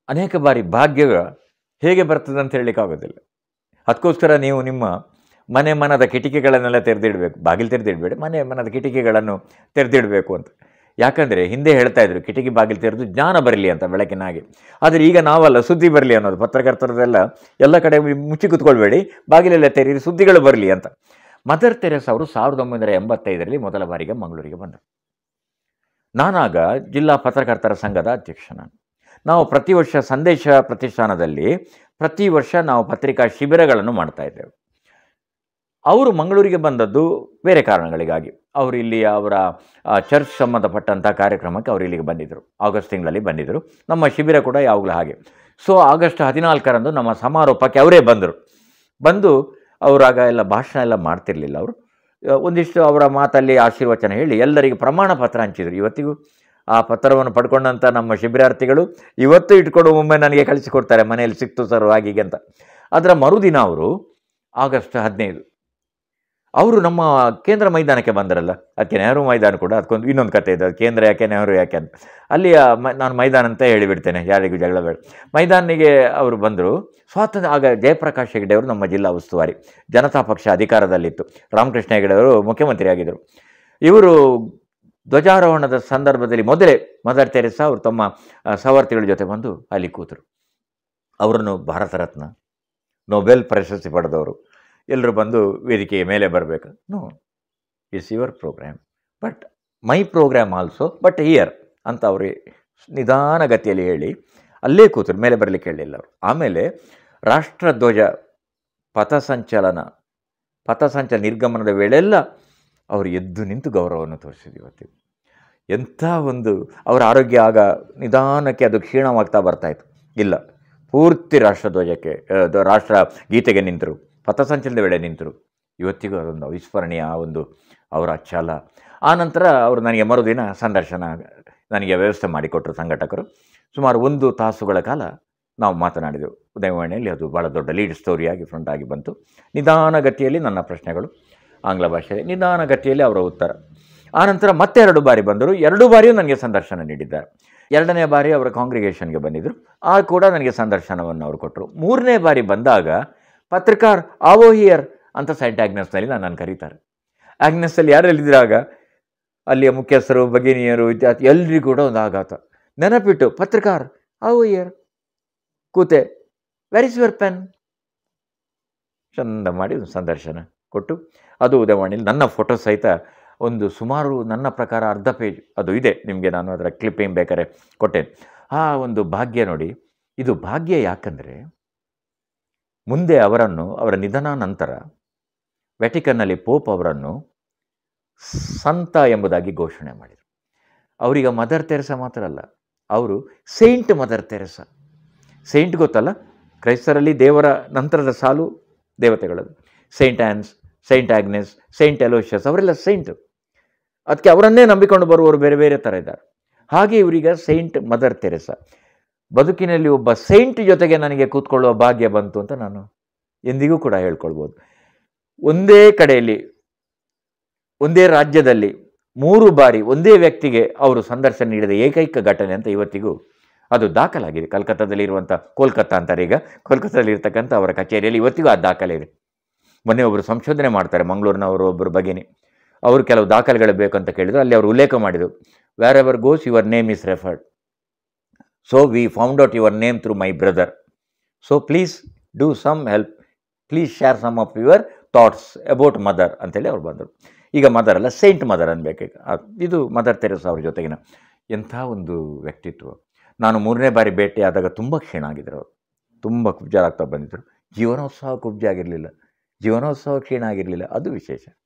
ಅನೇಕ ಬಾರಿ ಭಾಗ್ಯ ಹೇಗೆ ಬರ್ತದೆ ಅಂತ ಹೇಳಲಿಕ್ಕಾಗೋದಿಲ್ಲ ಅದಕ್ಕೋಸ್ಕರ ನೀವು ನಿಮ್ಮ ಮನೆ ಮನದ ಕಿಟಿಕಿಗಳನ್ನೆಲ್ಲ ತೆರೆದಿಡಬೇಕು ಬಾಗಿಲು ತೆರೆದಿಡಬೇಡಿ ಮನೆ ಮನದ ಕಿಟಿಕಿಗಳನ್ನು ತೆರೆದಿಡಬೇಕು ಅಂತ ಯಾಕಂದರೆ ಹಿಂದೆ ಹೇಳ್ತಾ ಇದ್ರು ಕಿಟಕಿ ಬಾಗಿಲು ತೆರೆದು ಜ್ಞಾನ ಬರಲಿ ಅಂತ ಬೆಳಕಿನ ಹಾಗೆ ಆದರೆ ಈಗ ನಾವಲ್ಲ ಸುದ್ದಿ ಬರಲಿ ಅನ್ನೋದು ಪತ್ರಕರ್ತರದೆಲ್ಲ ಎಲ್ಲ ಕಡೆ ಮುಚ್ಚಿ ಕೂತ್ಕೊಳ್ಬೇಡಿ ಬಾಗಿಲೆಲ್ಲ ತೆರೀರಿ ಸುದ್ದಿಗಳು ಬರಲಿ ಅಂತ ಮದರ್ ತೆರೆಸ್ ಅವರು ಸಾವಿರದ ಒಂಬೈನೂರ ಎಂಬತ್ತೈದರಲ್ಲಿ ಮೊದಲ ಬಾರಿಗೆ ಮಂಗಳೂರಿಗೆ ಬಂದರು ನಾನಾಗ ಜಿಲ್ಲಾ ಪತ್ರಕರ್ತರ ಸಂಘದ ಅಧ್ಯಕ್ಷ ನಾನು ನಾವು ಪ್ರತಿ ವರ್ಷ ಸಂದೇಶ ಪ್ರತಿಷ್ಠಾನದಲ್ಲಿ ಪ್ರತಿ ವರ್ಷ ನಾವು ಪತ್ರಿಕಾ ಶಿಬಿರಗಳನ್ನು ಮಾಡ್ತಾ ಇದ್ದೇವೆ ಅವರು ಮಂಗಳೂರಿಗೆ ಬಂದದ್ದು ಬೇರೆ ಕಾರಣಗಳಿಗಾಗಿ ಅವರು ಇಲ್ಲಿ ಅವರ ಆ, ಚರ್ಚ್ ಸಂಬಂಧಪಟ್ಟಂಥ ಕಾರ್ಯಕ್ರಮಕ್ಕೆ ಅವರು ಇಲ್ಲಿಗೆ ಬಂದಿದ್ದರು ಆಗಸ್ಟ್ ತಿಂಗಳಲ್ಲಿ ಬಂದಿದ್ದರು ನಮ್ಮ ಶಿಬಿರ ಕೂಡ ಯಾವಾಗಲೂ ಹಾಗೆ ಸೊ ಆಗಸ್ಟ್ ಹದಿನಾಲ್ಕರಂದು ನಮ್ಮ ಸಮಾರೋಪಕ್ಕೆ ಅವರೇ ಬಂದರು ಬಂದು ಅವರಾಗ ಎಲ್ಲ ಭಾಷಣ ಎಲ್ಲ ಮಾಡ್ತಿರ್ಲಿಲ್ಲ ಅವರು ಆ, ಒಂದಿಷ್ಟು ಅವರ ಮಾತಲ್ಲಿ ಆಶೀರ್ವಚನ ಹೇಳಿ ಎಲ್ಲರಿಗೆ ಪ್ರಮಾಣ ಪತ್ರ ಹಂಚಿದರು ಇವತ್ತಿಗೂ ಆ ಪತ್ರವನ್ನು ಪಡ್ಕೊಂಡಂಥ ನಮ್ಮ ಶಿಬಿರಾರ್ಥಿಗಳು ಇವತ್ತು ಇಟ್ಕೊಂಡು ಒಮ್ಮೆ ನನಗೆ ಕಳಿಸಿಕೊಡ್ತಾರೆ ಮನೆಯಲ್ಲಿ ಸಿಕ್ತು ಸರ್ ಹಾಗೀಗೆ ಅಂತ ಅದರ ಮರುದಿನ ಅವರು ಆಗಸ್ಟ್ ಹದಿನೈದು ಅವರು ನಮ್ಮ ಕೇಂದ್ರ ಮೈದಾನಕ್ಕೆ ಬಂದರಲ್ಲ ಅದಕ್ಕೆ ನೆಹರು ಮೈದಾನ ಕೂಡ ಅದಕ್ಕೊಂದು ಇನ್ನೊಂದು ಕತೆ ಇದೆ ಅದು ಕೇಂದ್ರ ಯಾಕೆ ನೆಹರು ಯಾಕೆ ಅಂತ ಅಲ್ಲಿ ಆ ಮ ನಾನು ಮೈದಾನ ಅಂತ ಹೇಳಿಬಿಡ್ತೇನೆ ಯಾರಿಗೂ ಜಗಳ ಬೇಡ ಮೈದಾನಿಗೆ ಅವರು ಬಂದರು ಸ್ವಾತಂತ್ರ್ಯ ಆಗ ಜಯಪ್ರಕಾಶ್ ಹೆಗಡೆ ಅವರು ನಮ್ಮ ಜಿಲ್ಲಾ ಉಸ್ತುವಾರಿ ಜನತಾ ಪಕ್ಷ ಅಧಿಕಾರದಲ್ಲಿತ್ತು ರಾಮಕೃಷ್ಣ ಹೆಗಡೆ ಅವರು ಮುಖ್ಯಮಂತ್ರಿ ಆಗಿದ್ದರು ಇವರು ಧ್ವಜಾರೋಹಣದ ಸಂದರ್ಭದಲ್ಲಿ ಮೊದಲೇ ಮದರ್ ತೆರೆಸಾ ಅವರು ತಮ್ಮ ಆ, ಸಹವರ್ತಿಗಳ ಜೊತೆ ಬಂದು ಅಲ್ಲಿ ಕೂತರು ಅವರನ್ನು ಭಾರತ ರತ್ನ ನೊಬೆಲ್ ಪ್ರಶಸ್ತಿ ಪಡೆದವರು ಎಲ್ಲರೂ ಬಂದು ವೇದಿಕೆಯ ಮೇಲೆ ಬರಬೇಕು no it's your program but my program also but here ಅಂತ ಅವರು ನಿಧಾನಗತಿಯಲ್ಲಿ ಹೇಳಿ ಅಲ್ಲೇ ಕೂತರು ಮೇಲೆ ಬರಲಿಕ್ಕೆ ಹೇಳಿಲ್ಲ ಅವರು ಆಮೇಲೆ ರಾಷ್ಟ್ರಧ್ವಜ ಪಥಸಂಚಲನ ಪಥಸಂಚಲ ನಿರ್ಗಮನದ ವೇಳೆಲ್ಲ ಅವರು ಎದ್ದು ನಿಂತು ಗೌರವವನ್ನು ತೋರಿಸಿದ್ರು ಇವತ್ತಿಗೆ ಎಂಥ ಒಂದು ಅವರ ಆರೋಗ್ಯ ಆಗ ನಿಧಾನಕ್ಕೆ ಅದು ಕ್ಷೀಣವಾಗ್ತಾ ಬರ್ತಾಯಿತ್ತು ಇಲ್ಲ ಪೂರ್ತಿ ರಾಷ್ಟ್ರಧ್ವಜಕ್ಕೆ ಆ, ದ- ರಾಷ್ಟ್ರ ಗೀತೆಗೆ ನಿಂತರು ಪಥಸಂಚಲನದ ವೇಳೆ ನಿಂತರು ಇವತ್ತಿಗೂ ಅದೊಂದು ಅವಿಸ್ಮರಣೀಯ ಆ ಒಂದು ಅವರ ಛಲ ಆ ನಂತರ ಅವರು ನನಗೆ ಮರುದಿನ ಸಂದರ್ಶನ ನನಗೆ ವ್ಯವಸ್ಥೆ ಮಾಡಿಕೊಟ್ಟರು ಸಂಘಟಕರು ಸುಮಾರು ಒಂದು ತಾಸುಗಳ ಕಾಲ ನಾವು ಮಾತನಾಡಿದೆವು ಉದಯವಾಣಿಯಲ್ಲಿ ಅದು ಭಾಳ ದೊಡ್ಡ ಲೀಡ್ ಸ್ಟೋರಿಯಾಗಿ ಫ್ರಂಟ್ ಆಗಿ ಬಂತು ನಿಧಾನಗತಿಯಲ್ಲಿ ನನ್ನ ಪ್ರಶ್ನೆಗಳು ಆಂಗ್ಲ ಭಾಷೆಯಲ್ಲಿ ನಿಧಾನಗತಿಯಲ್ಲಿ ಅವರ ಉತ್ತರ ಆನಂತರ ಮತ್ತೆ ಎರಡು ಬಾರಿ ಬಂದರು ಎರಡು ಬಾರಿಯೂ ನನಗೆ ಸಂದರ್ಶನ ನೀಡಿದ್ದಾರೆ ಎರಡನೇ ಬಾರಿ ಅವರ ಕಾಂಗ್ರಿಗೇಷನ್ಗೆ ಬಂದಿದ್ದರು ಆ ಕೂಡ ನನಗೆ ಸಂದರ್ಶನವನ್ನು ಅವರು ಕೊಟ್ಟರು ಮೂರನೇ ಬಾರಿ ಬಂದಾಗ ಪತ್ರಕಾರ್ ಆವೋ ಹಿಯರ್ ಅಂತ ಸೈಂಟ್ ಆಗ್ನೆಸ್ನಲ್ಲಿ ನನ್ನನ್ನು ಕರೀತಾರೆ ಆಗ್ನೆಸ್ಸಲ್ಲಿ ಯಾರೆಲ್ಲಿದ್ದಾಗ ಅಲ್ಲಿಯ ಮುಖ್ಯಸ್ಥರು ಭಗಿನಿಯರು ವಿದ್ಯಾರ್ಥಿ ಎಲ್ರಿಗೂ ಕೂಡ ಒಂದು ಆಘಾತ ನೆನಪಿಟ್ಟು ಪತ್ರಕಾರ್ ಆವೋ ಹಿಯರ್ ಕೂತೆ ವೆರ್ ಇಸ್ ಯುವರ್ ಪೆನ್ ಚಂದ ಮಾಡಿ ಒಂದು ಸಂದರ್ಶನ ಕೊಟ್ಟು ಅದು ಉದಯವಾಣಿಯಲ್ಲಿ ನನ್ನ ಫೋಟೋ ಸಹಿತ ಒಂದು ಸುಮಾರು ನನ್ನ ಪ್ರಕಾರ ಅರ್ಧ ಪೇಜ್ ಅದು ಇದೆ ನಿಮಗೆ ನಾನು ಅದರ ಕ್ಲಿಪ್ಪಿಂಗ್ ಬೇಕಾದ್ರೆ ಕೊಟ್ಟೇನೆ ಆ ಒಂದು ಭಾಗ್ಯ ನೋಡಿ ಇದು ಭಾಗ್ಯ ಯಾಕಂದರೆ ಮುಂದೆ ಅವರನ್ನು ಅವರ ನಿಧನ ನಂತರ ವ್ಯಾಟಿಕನ್ನಲ್ಲಿ ಪೋಪ್ ಅವರನ್ನು ಸಂತ ಎಂಬುದಾಗಿ ಘೋಷಣೆ ಮಾಡಿದರು ಅವರೀಗ ಮದರ್ ತೆರೆಸ ಮಾತ್ರ ಅಲ್ಲ ಅವರು ಸೈಂಟ್ ಮದರ್ ತೆರೆಸ ಸೈಂಟ್ ಗೊತ್ತಲ್ಲ ಕ್ರೈಸ್ತರಲ್ಲಿ ದೇವರ ನಂತರದ ಸಾಲು ದೇವತೆಗಳದು Saint Anne's Saint Agnes Saint Aloysius ಅವರೆಲ್ಲ ಸೈಂಟ್ ಅದಕ್ಕೆ ಅವರನ್ನೇ ನಂಬಿಕೊಂಡು ಬರುವವರು ಬೇರೆ ಬೇರೆ ಥರ ಇದ್ದಾರೆ ಹಾಗೆ ಇವರೀಗ ಸೈಂಟ್ ಮದರ್ ತೆರೆಸ ಬದುಕಿನಲ್ಲಿ ಒಬ್ಬ ಸೈಂಟ್ ಜೊತೆಗೆ ನನಗೆ ಕೂತ್ಕೊಳ್ಳುವ ಭಾಗ್ಯ ಬಂತು ಅಂತ ನಾನು ಎಂದಿಗೂ ಕೂಡ ಹೇಳ್ಕೊಳ್ಬೋದು ಒಂದೇ ಕಡೆಯಲ್ಲಿ ಒಂದೇ ರಾಜ್ಯದಲ್ಲಿ ಮೂರು ಬಾರಿ ಒಂದೇ ವ್ಯಕ್ತಿಗೆ ಅವರು ಸಂದರ್ಶನ ನೀಡಿದ ಏಕೈಕ ಘಟನೆ ಅಂತ ಇವತ್ತಿಗೂ ಅದು ದಾಖಲಾಗಿದೆ ಕಲ್ಕತ್ತಾದಲ್ಲಿರುವಂಥ ಕೋಲ್ಕತ್ತಾ ಅಂತಾರೆ ಈಗ ಕೋಲ್ಕತ್ತಾದಲ್ಲಿರ್ತಕ್ಕಂಥ ಅವರ ಕಚೇರಿಯಲ್ಲಿ ಇವತ್ತಿಗೂ ಆ ದಾಖಲೆ ಇದೆ ಮೊನ್ನೆ ಒಬ್ಬರು ಸಂಶೋಧನೆ ಮಾಡ್ತಾರೆ ಮಂಗಳೂರಿನವರು ಒಬ್ಬರು ಭಗಿನಿ ಅವರು ಕೆಲವು ದಾಖಲೆಗಳು ಬೇಕಂತ ಕೇಳಿದ್ರು ಅಲ್ಲಿ ಅವರು ಉಲ್ಲೇಖ ಮಾಡಿದರು wherever goes your name is referred so we found out your name through my brother so please do some help please share some of your thoughts about mother ಅಂತೇಳಿ ಅವ್ರು ಬಂದರು ಈಗ ಮದರ್ ಅಲ್ಲ ಸೈಂಟ್ ಮದರ್ ಅನ್ಬೇಕೀಗ ಆ- ಇದು mother ತೆರೆಸ ಅವ್ರ ಜೊತೆಗಿನ ಎಂಥ ಒಂದು ವ್ಯಕ್ತಿತ್ವ ನಾನು ಮೂರನೇ ಬಾರಿ ಭೇಟಿಯಾದಾಗ ತುಂಬ ಕ್ಷೀಣ ಆಗಿದ್ರು ಅವರು ತುಂಬ ಕುಬ್ಜರಾಗ್ತಾ ಬಂದಿದ್ದರು ಜೀವನೋತ್ಸವ ಕುಬ್ಜ ಆಗಿರಲಿಲ್ಲ ಜೀವನೋತ್ಸವ ಕ್ಷೀಣ ಆಗಿರಲಿಲ್ಲ ಅದು ವಿಶೇಷ